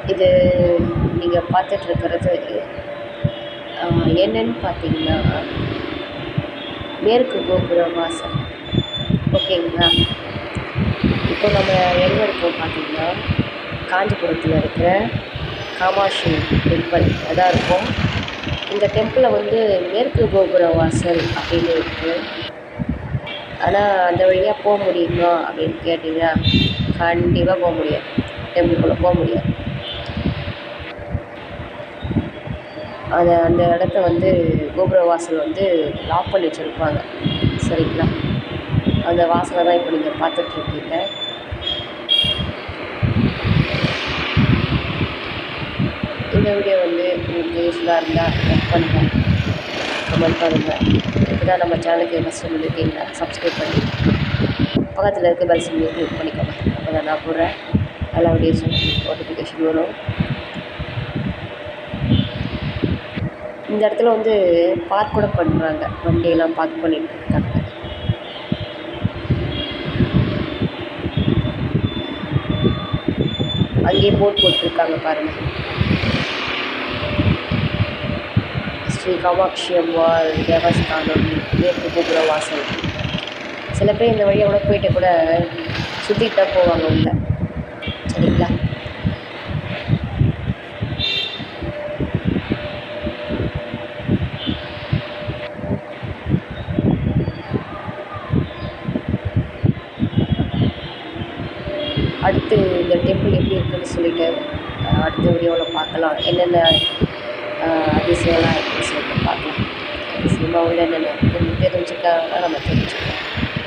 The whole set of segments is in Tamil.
இது நீங்கள் பார்த்துட்ருக்கிறது என்னன்னு பார்த்தீங்கன்னா மேற்கு கோபுர வாசல் ஓகேங்களா இப்போ நம்ம எங்கே இருக்கோம் பார்த்தீங்கன்னா காஞ்சிபுரத்தில் இருக்கிற காமாட்சி டெம்பிள் அதான் இருக்கும் இந்த டெம்பிளில் வந்து மேற்கு கோபுர வாசல் அப்படின்னு இருக்குது ஆனால் அந்த வழியாக போக முடியுமா அப்படின்னு கேட்டிங்கன்னா கண்டிப்பாக போக முடியாது டெம்பிள்குள்ளே போக முடியாது அதை அந்த இடத்த வந்து கோபுர வாசல் வந்து லாக் பண்ணி வச்சுருப்பாங்க சரிங்களா அந்த வாசலை தான் இப்போ நீங்கள் பார்த்துட்ருக்கீங்க இந்த வீடியோ வந்து உங்களுக்கு யூஸ்ஃபுல்லாக இருந்தால் லைக் பண்ணுங்கள் கமெண்ட் பண்ணுங்கள் இப்போ தான் நம்ம சேனலுக்கு ஃபஸ்ட்டு வந்துருக்கீங்கன்னா சப்ஸ்கிரைப் பண்ணி பக்கத்தில் இருக்க பெல் சிம்லையும் கிளிக் பண்ணிக்கோங்க அப்போ தான் நான் போடுறேன் எல்லா வீடியோஸும் நோட்டிஃபிகேஷன் வரும் இந்த இடத்துல வந்து பார்க் கூட பண்ணுறாங்க வண்டியெல்லாம் பார்க் பண்ணிட்டு இருக்காங்க அங்கேயே போட் போட்டிருக்காங்க பாருங்கள் ஸ்ரீ காமாட்சி அம்மாள் தேவஸ்தானம் மேற்கு கோபுர வாசல் சில பேர் இந்த வழியாக கூட போயிட்டு கூட சுற்றிட்டு தான் போவாங்க உள்ள சரிங்களா அடுத்து இந்த டெம்பிள் எப்படி இருக்குன்னு சொல்லிட்டு அஹ், அடுத்த வீடியோவில் பார்க்கலாம் என்னென்ன அஹ், அதிசயம்லாம் இருக்குன்னு சொல்லிட்டு பார்க்கலாம் அதிசயமாக உள்ள என்னென்ன இருக்குன்னு தெரிஞ்சுக்காக நம்ம தெரிஞ்சுக்கலாம்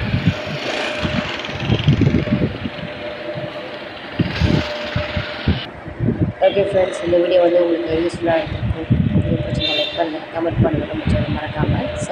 ஓகே ஃப்ரெண்ட்ஸ் இந்த வீடியோ வந்து உங்களுக்கு யூஸ்ஃபுல்லாக இருக்கும் இது பிடிச்சிருந்தா லைக் பண்ணுங்கள் கமெண்ட் பண்ணுங்கள் நம்ம சேனல் மறக்காமல்